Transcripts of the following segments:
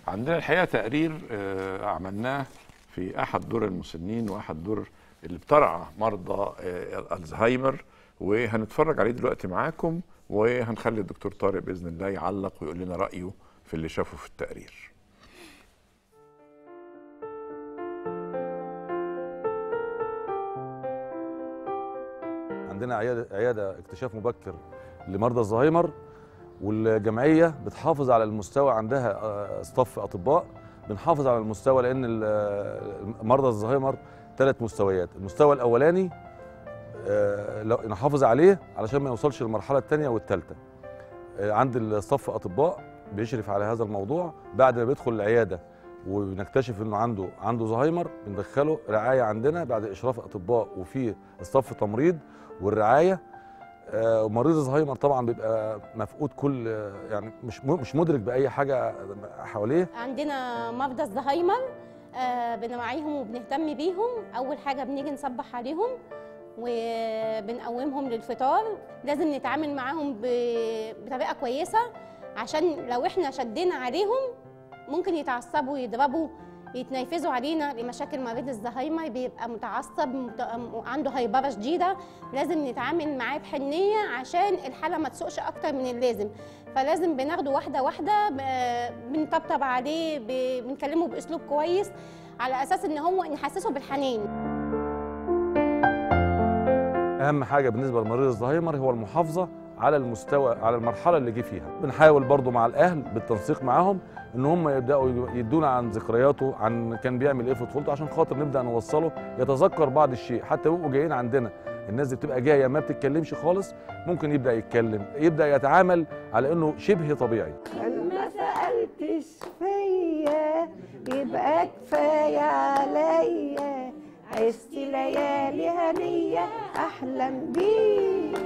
عندنا الحقيقه تقرير آه، عملناه في احد دور المسنين واحد دور اللي بترعى مرضى آه، الزهايمر وهنتفرج عليه دلوقتي معاكم وهنخلي الدكتور طارق باذن الله يعلق ويقول لنا رايه في اللي شافه في التقرير عندنا عياده عياده اكتشاف مبكر لمرضى الزهايمر والجمعيه بتحافظ على المستوى عندها آه، صف اطباء بنحافظ على المستوى لان ال- آه، مرضى الزهايمر ثلاث مستويات المستوى الاولاني آه، لو نحافظ عليه علشان ما يوصلش للمرحله الثانيه والثالثه عند الصف اطباء بيشرف على هذا الموضوع بعد ما بيدخل العياده ونكتشف انه عنده عنده زهايمر بندخله رعايه عندنا بعد اشراف اطباء وفي الصف تمريض والرعايه آه، ومريض الزهايمر طبعا بيبقى مفقود كل آه، يعني مش م- مش مدرك باي حاجه حواليه عندنا مرضى الزهايمر آه، بنوعيهم وبنهتم بيهم اول حاجه بنيجي نصبح عليهم وبنقومهم للفطار لازم نتعامل معاهم ب- بطريقه كويسه عشان لو احنا شدينا عليهم ممكن يتعصبوا يضربوا يتنرفزوا علينا لمشاكل مريض الزهايمر بيبقى متعصب مت- عنده هيبره شديده لازم نتعامل معاه بحنيه عشان الحاله ما تسوقش اكتر من اللازم فلازم بناخده واحده واحده ب- بنطبطب عليه ب- بنكلمه باسلوب كويس على اساس ان هو نحسسه بالحنان اهم حاجه بالنسبه لمريض الزهايمر هو المحافظه على المستوى على المرحله اللي جه فيها بنحاول برضو مع الاهل بالتنسيق معاهم ان هم يبداوا يدونا عن ذكرياته عن كان بيعمل ايه في طفولته عشان خاطر نبدا نوصله يتذكر بعض الشيء حتى يبقوا جايين عندنا الناس دي بتبقى جايه ما بتتكلمش خالص ممكن يبدا يتكلم يبدا يتعامل على انه شبه طبيعي ما سألتش فيا يبقى كفاية عليا عشت ليالي هنية أحلم بيه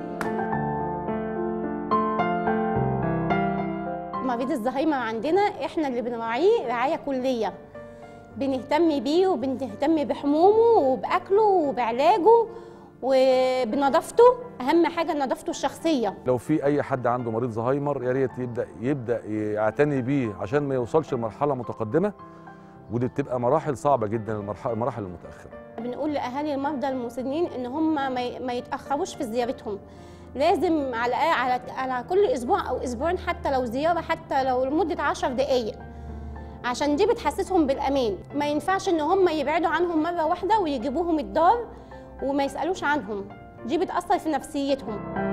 مريض الزهايمر عندنا احنا اللي بنراعيه رعايه كليه بنهتم بيه وبنهتم بحمومه وباكله وبعلاجه وبنظافته اهم حاجه نظافته الشخصيه لو في اي حد عنده مريض زهايمر يا ريت يبدا يبدا يعتني بيه عشان ما يوصلش لمرحله متقدمه ودي بتبقى مراحل صعبه جدا المرحله المراحل المتاخره بنقول لاهالي المرضى المسنين ان هم ما ي- ما يتاخروش في زيارتهم لازم على على على كل اسبوع او اسبوعين حتى لو زياره حتى لو لمده 10 دقائق عشان دي بتحسسهم بالامان ما ينفعش ان هم يبعدوا عنهم مره واحده ويجيبوهم الدار وما يسالوش عنهم دي بتاثر في نفسيتهم